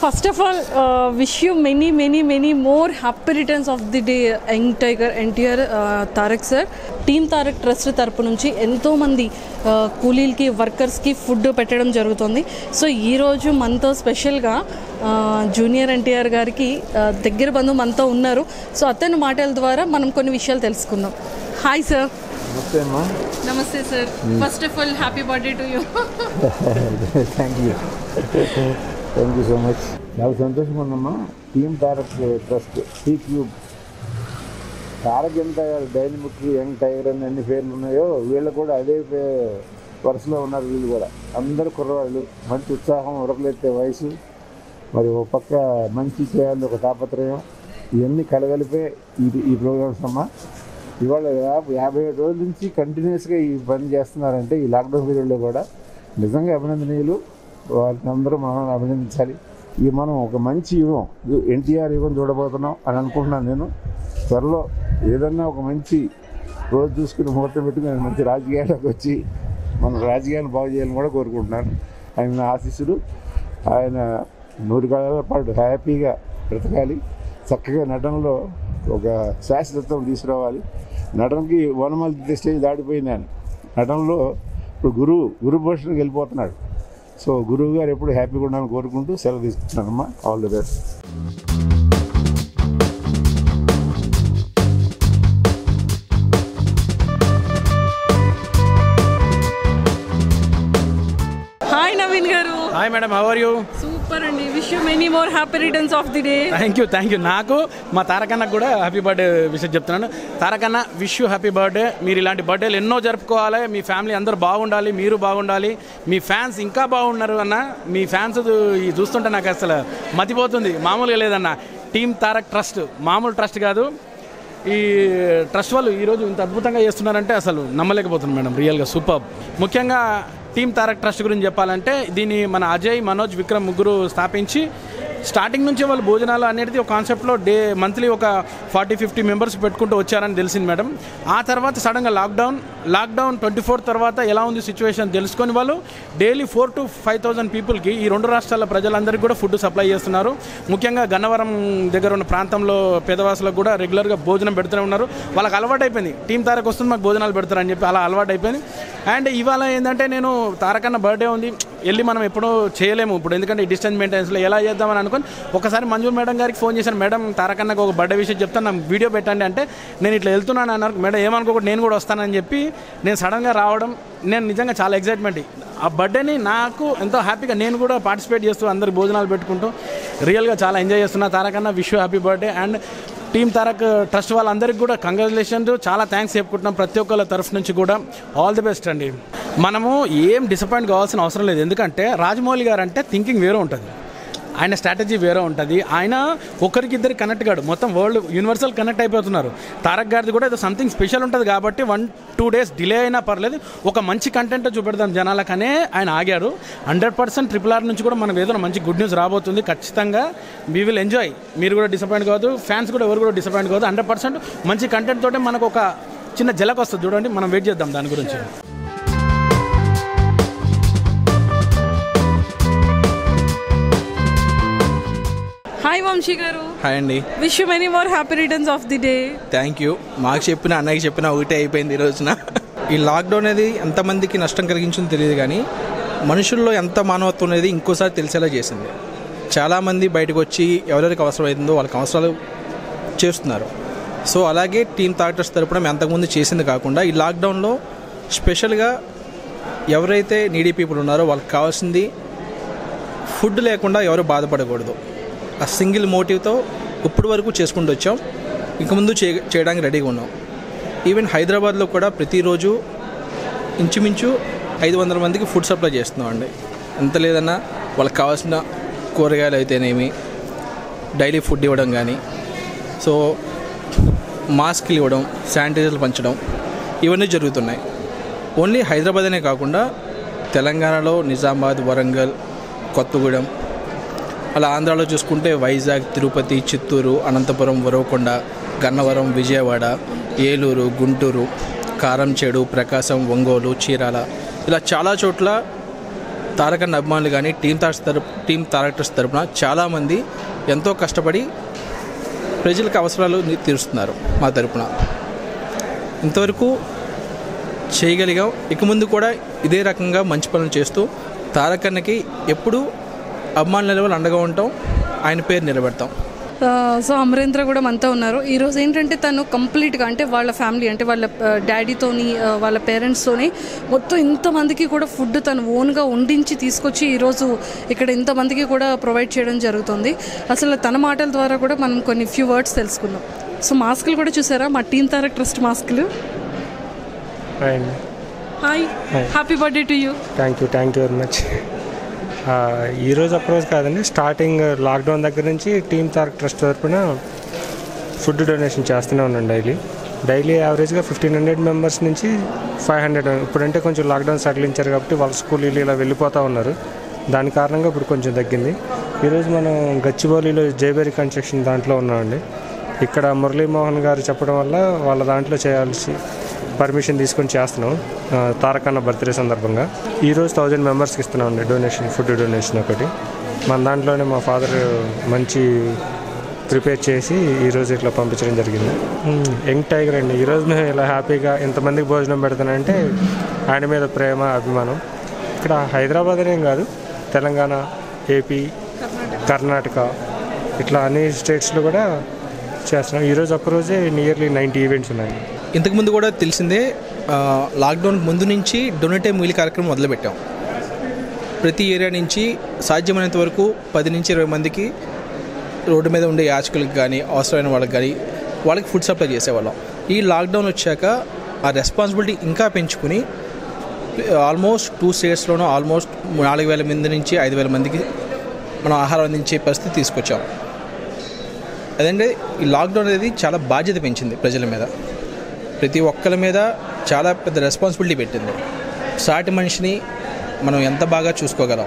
First of all wish you many many many more happy returns of the day young tiger NTR Tarak sir team Tarak trust తరపు నుంచి ఎంతోమంది uh, కూలీలకి వర్కర్స్కి food పెట్టడం జరుగుతుంది so ఈరోజు మనతో స్పెషల్గా జూనియర్ ఎన్టీఆర్ గారికి uh, దగ్గర బంధువు మనతో ఉన్నారు సో అతని మాటల ద్వారా మనం కొన్ని విషయాలు తెలుసుకుందాం హాయ్ సార్ నమస్తే అమ్మా నమస్తే sir first of all happy birthday to you thank you thank you so much చాలా సంతోషంగా ఉందమ్మా team Tarak trust C cube Tarak ఎంత డైనమిక్ యంగ్ టైగర్ అని అన్ని పేర్లు ఉన్నాయో వీళ్ళు కూడా అదే పే- వరుసలో ఉన్నారు వీళ్ళు కూడా అందరు కుర్రవాళ్ళు మంచి ఉత్సాహం ఉరకలెత్తే వయసు మరి ఒక పక్క మంచి చేయాలని ఒక తాపత్రయం ఇవన్నీ కలగలిపే ఇది ఈ ప్రోగ్రామ్స్ అమ్మా ఇవాళ యా- యాభై ఏడు రోజుల నుంచి కంటిన్యూస్గా ఈ పని చేస్తున్నారంటే ఈ లాక్డౌన్ పీరియడ్లో కూడా నిజంగా అభినందనీయులు వారిని అందరూ మనం అభినందించాలి ఇది మనం ఒక మంచి యుగం ఎన్టీఆర్ యుగం చూడబోతున్నాం అని అనుకుంటున్నాను నేను త్వరలో ఏదన్నా ఒక మంచి రోజు చూసుకుని ముహూర్తం పెట్టుకుని నేను మంచి రాజకీయాలకు వచ్చి మన రాజకీయాలు బాగు చేయాలని కూడా కోరుకుంటున్నాను ఆయన నా ఆశీస్సులు ఆయన నూరు కాలాల పాటు హ్యాపీగా బ్రతకాలి చక్కగా నటనలో ఒక శాశ్వతత్వం తీసుకురావాలి నటనకి వనమల్లి స్టేజ్ దాటిపోయింది ఆయన నటనలో ఇప్పుడు గురువు గురు పోషణకి వెళ్ళిపోతున్నాడు సో గురువు గారు ఎప్పుడు హ్యాపీగా ఉండాలని కోరుకుంటూ సెలవు తీసుకుంటున్నానమ్మా all the best hi Naveen garu hi madam how are you super అండి wish you many more happy returns of the day thank you thank you నాకు మా తారకన్నకు కూడా హ్యాపీ బర్త్డే విషయం చెప్తున్నాను తారకన్న విష్ యూ హ్యాపీ బర్త్డే మీరు ఇలాంటి బర్త్డేలు ఎన్నో జరుపుకోవాలి మీ ఫ్యామిలీ అందరూ బాగుండాలి మీరు బాగుండాలి మీ ఫ్యాన్స్ ఇంకా బాగున్నారు అన్న మీ ఫ్యాన్స్ ఈ చూస్తుంటే నాకు అసలు మతిపోతుంది మామూలుగా లేదన్న టీమ్ తారక్ ట్రస్ట్ మామూలు ట్రస్ట్ కాదు ఈ ట్రస్ట్ వాళ్ళు ఈరోజు ఇంత అద్భుతంగా చేస్తున్నారంటే అసలు నమ్మలేకపోతున్నాను మేడం రియల్గా సూపర్ ముఖ్యంగా టీమ్ తారక్ ట్రస్ట్ గురించి చెప్పాలంటే దీన్ని మన అజయ్ మనోజ్ విక్రమ్ ముగ్గురు స్థాపించి స్టార్టింగ్ నుంచి వాళ్ళు భోజనాలు అనేది ఒక కాన్సెప్ట్లో డే మంత్లీ ఒక ఫార్టీ ఫిఫ్టీ మెంబర్స్ పెట్టుకుంటూ వచ్చారని తెలిసింది మేడం ఆ తర్వాత సడన్గా లాక్డౌన్ లాక్డౌన్ ట్వంటీ ఫోర్ తర్వాత ఎలా ఉంది సిచ్యువేషన్ తెలుసుకొని వాళ్ళు daily four to five thousand పీపుల్కి ఈ రెండు రాష్ట్రాల ప్రజలందరికీ కూడా ఫుడ్ సప్లై చేస్తున్నారు ముఖ్యంగా గన్నవరం దగ్గర ఉన్న ప్రాంతంలో పేదవాసులకు కూడా రెగ్యులర్గా భోజనం పెడుతూనే ఉన్నారు వాళ్ళకి అలవాటు అయిపోయింది టీం తారక్ వస్తుంది మాకు భోజనాలు పెడతారని చెప్పి అలా అలవాటు అయిపోయింది అండ్ ఇవాళ ఏంటంటే నేను తారకన్న బర్త్డే ఉంది వెళ్ళి మనం ఎప్పుడూ చేయలేము ఇప్పుడు ఎందుకంటే ఈ డిస్టెన్స్ మెయింటెనెన్స్లో ఎలా చేద్దామని అనుకుని ఒకసారి మంజు మేడం గారికి ఫోన్ చేశాను మేడం తారకన్నకు ఒక బర్త్డే విషయం చెప్తాను నాకు వీడియో పెట్టండి అంటే నేను ఇట్లా వెళ్తున్నాను అన్నారు మేడం ఏమనుకోకూడదు నేను కూడా వస్తానని చెప్పి నేను సడన్గా రావడం నేను నిజంగా చాలా ఎగ్జైట్మెంట్ ఆ బర్త్డేని నాకు ఎంతో హ్యాపీగా నేను కూడా పార్టిసిపేట్ చేస్తూ అందరికి భోజనాలు పెట్టుకుంటూ రియల్గా చాలా ఎంజాయ్ చేస్తున్నా తారకన్న wish happy birthday and team Tarak trust వాళ్ళందరికీ కూడా కంగ్రాచులేషన్స్ చాలా థ్యాంక్స్ చెప్పుకుంటున్నాం ప్రతి ఒక్కళ్ళ తరఫు నుంచి కూడా ఆల్ ది బెస్ట్ అండి మనము ఏం డిసప్పాయింట్ కావాల్సిన అవసరం లేదు ఎందుకంటే రాజమౌళి గారు అంటే థింకింగ్ వేరే ఉంటుంది ఆయన స్ట్రాటజీ వేరే ఉంటుంది ఆయన ఒకరికి ఇద్దరు కనెక్ట్ కాడు మొత్తం వరల్డ్ యూనివర్సల్ కనెక్ట్ అయిపోతున్నారు తారక్ గారిది కూడా ఏదో సంథింగ్ స్పెషల్ ఉంటుంది కాబట్టి వన్ టూ డేస్ డిలే అయినా పర్లేదు ఒక మంచి కంటెంట్ చూపెడదాం జనాలకనే ఆయన ఆగారు హండ్రెడ్ పర్సెంట్ ట్రిపుల్ ఆర్ నుంచి కూడా మనం ఏదైనా మంచి గుడ్ న్యూస్ రాబోతుంది ఖచ్చితంగా వీ విల్ ఎంజాయ్ మీరు కూడా డిసప్పాయింట్ కావద్దు ఫ్యాన్స్ కూడా ఎవరు కూడా డిసప్పాయింట్ కావద్దు హండ్రెడ్ పర్సెంట్ మంచి కంటెంట్ తోటే మనకు ఒక చిన్న జలక్ వస్తుంది చూడండి మనం వెయిట్ చేద్దాం దాని గురించి హాయ్ వంశీ గారు హాయ్ అండి wish you many more happy returns of the day thank you మాకు చెప్పిన అన్నయ్యకి చెప్పిన ఒకటే అయిపోయింది ఈ రోజున ఈ లాక్డౌన్ అనేది ఎంతమందికి నష్టం కలిగించిందో తెలియదు కానీ మనుషుల్లో ఎంత మానవత్వం అనేది ఇంకోసారి తెలిసేలా చేసింది చాలామంది బయటకు వచ్చి ఎవరెవరికి అవసరమైందో వాళ్ళకి అవసరాలు చేస్తున్నారు సో అలాగే టీమ్ టాక్టర్స్ తరపున మేము అంతకుముందు చేసింది కాకుండా ఈ లాక్డౌన్లో స్పెషల్గా ఎవరైతే నీడీ పీపుల్ ఉన్నారో వాళ్ళకి కావాల్సింది ఫుడ్ లేకుండా ఎవరు బాధపడకూడదు ఆ సింగిల్ మోటివ్తో ఇప్పటి వరకు చేసుకుంటూ వచ్చాం ఇంక ముందు చే చేయడానికి రెడీగా ఉన్నాం ఈవెన్ హైదరాబాద్లో కూడా ప్రతిరోజు ఇంచుమించు ఐదు వందల మందికి ఫుడ్ సప్లై చేస్తున్నాం అండి ఎంత లేదన్నా వాళ్ళకి కావాల్సిన కూరగాయలు అయితేనేమి డైలీ ఫుడ్ ఇవ్వడం కానీ సో మాస్క్లు ఇవ్వడం శానిటైజర్లు పంచడం ఇవన్నీ జరుగుతున్నాయి ఓన్లీ హైదరాబాద్ అనే కాకుండా తెలంగాణలో నిజామాబాద్ వరంగల్ కొత్తగూడెం అలా ఆంధ్రాలో చూసుకుంటే వైజాగ్ తిరుపతి చిత్తూరు అనంతపురం ఉరవకొండ గన్నవరం విజయవాడ ఏలూరు గుంటూరు కారంచేడు ప్రకాశం ఒంగోలు చీరాల ఇలా చాలా చోట్ల తారకన్న అభిమానులు కానీ టీం తారక్స్ తరపు టీం తారక్టర్స్ తరపున చాలామంది ఎంతో కష్టపడి ప్రజలకు అవసరాలు ని- తీరుస్తున్నారు మా తరపున ఇంతవరకు చేయగలిగాం ఇక ముందు కూడా ఇదే రకంగా మంచి పనులు చేస్తూ తారకన్నకి ఎప్పుడూ అభిమానుల లెవెల్ అండగా ఉంటాం ఆయన పేరు నిలబెడతాం ఆ, సో అమరేంద్ర కూడా మనతో ఉన్నారు ఈరోజు ఏంటంటే తను కంప్లీట్గా అంటే వాళ్ళ ఫ్యామిలీ అంటే వాళ్ళ ఆ, డాడీతోని ఆ, వాళ్ళ పేరెంట్స్తోని మొత్తం ఇంతమందికి కూడా ఫుడ్ తను ఓన్గా వండించి తీసుకొచ్చి ఈరోజు ఇక్కడ ఇంతమందికి కూడా ప్రొవైడ్ చేయడం జరుగుతుంది అసలు తన మాటల ద్వారా కూడా మనం కొన్ని ఫ్యూ వర్డ్స్ తెలుసుకుందాం సో మాస్కులు కూడా చూసారా మా టీమ్ తారక్ ట్రస్ట్ మాస్కులు and hi happy birthday to you thank you thank you very much ఈరోజు ఒక్కరోజు కాదండి స్టార్టింగ్ లాక్డౌన్ దగ్గర నుంచి టీమ్ తారక్ ట్రస్ట్ తరపున ఫుడ్ డొనేషన్ చేస్తూనే ఉన్నాను డైలీ డైలీ యావరేజ్గా ఫిఫ్టీన్ హండ్రెడ్ మెంబర్స్ నుంచి ఫైవ్ హండ్రెడ్ ఇప్పుడంటే కొంచెం లాక్డౌన్ సడలించారు కాబట్టి వాళ్ళ స్కూల్ ఇలా వెళ్ళిపోతూ ఉన్నారు దాని కారణంగా ఇప్పుడు కొంచెం తగ్గింది ఈరోజు మనం గచ్చిబౌలిలో జైబేరి కన్స్ట్రక్షన్ దాంట్లో ఉన్నామండి ఇక్కడ మురళీమోహన్ గారు చెప్పడం వల్ల వాళ్ళ దాంట్లో చేయాల్సి పర్మిషన్ తీసుకొని చేస్తున్నాం ఆ, తారకన్న బర్త్డే సందర్భంగా ఈరోజు థౌజండ్ మెంబర్స్కి ఇస్తున్నాం అండి డొనేషన్ ఫుడ్ డొనేషన్ ఒకటి మన దాంట్లోనే మా ఫాదర్ మంచి ప్రిపేర్ చేసి ఈరోజు ఇట్లా పంపించడం జరిగింది మ్మ్. యంగ్ టైగర్ అండి ఈరోజు మేము ఇలా హ్యాపీగా ఇంతమందికి భోజనం పెడతానంటే ఆయన మీద ప్రేమ అభిమానం ఇక్కడ హైదరాబాద్ అనేం కాదు తెలంగాణ ఏపీ కర్ణాటక ఇట్లా అన్ని స్టేట్స్లో కూడా చేస్తున్నాం ఈరోజు ఒక్కరోజే నియర్లీ నైంటీ ఈవెంట్స్ ఉన్నాయి ఇంతకుముందు కూడా తెలిసిందే ఆ, లాక్డౌన్ ముందు నుంచి డొనేటే మీల్ కార్యక్రమం మొదలుపెట్టాం ప్రతి ఏరియా నుంచి సాధ్యమైనంత వరకు పది నుంచి ఇరవై మందికి రోడ్డు మీద ఉండే యాచకులకు కానీ అవసరమైన వాళ్ళకి కానీ వాళ్ళకి ఫుడ్ సప్లై చేసేవాళ్ళం ఈ లాక్డౌన్ వచ్చాక ఆ రెస్పాన్సిబిలిటీ ఇంకా పెంచుకుని ఆల్మోస్ట్ టూ స్టేట్స్లోనూ ఆల్మోస్ట్ నాలుగు వేల మంది నుంచి ఐదు వేల మందికి మనం ఆహారం అందించే పరిస్థితి తీసుకొచ్చాం అదంటే ఈ లాక్డౌన్ అనేది చాలా బాధ్యత పెంచింది ప్రజల మీద ప్రతి ఒక్కరి మీద చాలా పెద్ద రెస్పాన్సిబిలిటీ పెట్టింది సాటి మనిషిని మనం ఎంత బాగా చూసుకోగలం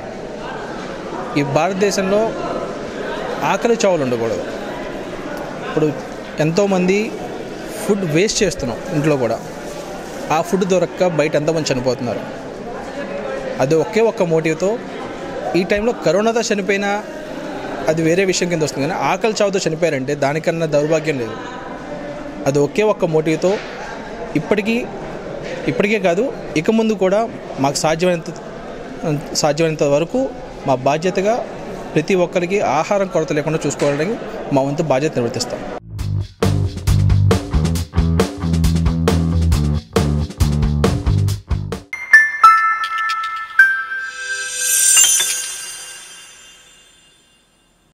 ఈ భారతదేశంలో ఆకలి చావులు ఉండకూడదు ఇప్పుడు ఎంతోమంది ఫుడ్ వేస్ట్ చేస్తున్నాం ఇంట్లో కూడా ఆ ఫుడ్ దొరక్క బయట ఎంతమంది చనిపోతున్నారు అది ఒకే ఒక్క మోటివ్తో ఈ టైంలో కరోనాతో చనిపోయినా అది వేరే విషయం కింద వస్తుంది కానీ ఆకలి చావుతో చనిపోయారంటే దానికన్నా దౌర్భాగ్యం లేదు అది ఒకే ఒక్క మోటివ్తో ఇప్పటికీ ఇప్పటికే కాదు ఇక ముందు కూడా మాకు సాధ్యమైనంత సాధ్యమైనంత వరకు మా బాధ్యతగా ప్రతి ఒక్కరికి ఆహారం కొరత లేకుండా చూసుకోవడానికి మా వంతు బాధ్యత నిర్వర్తిస్తాం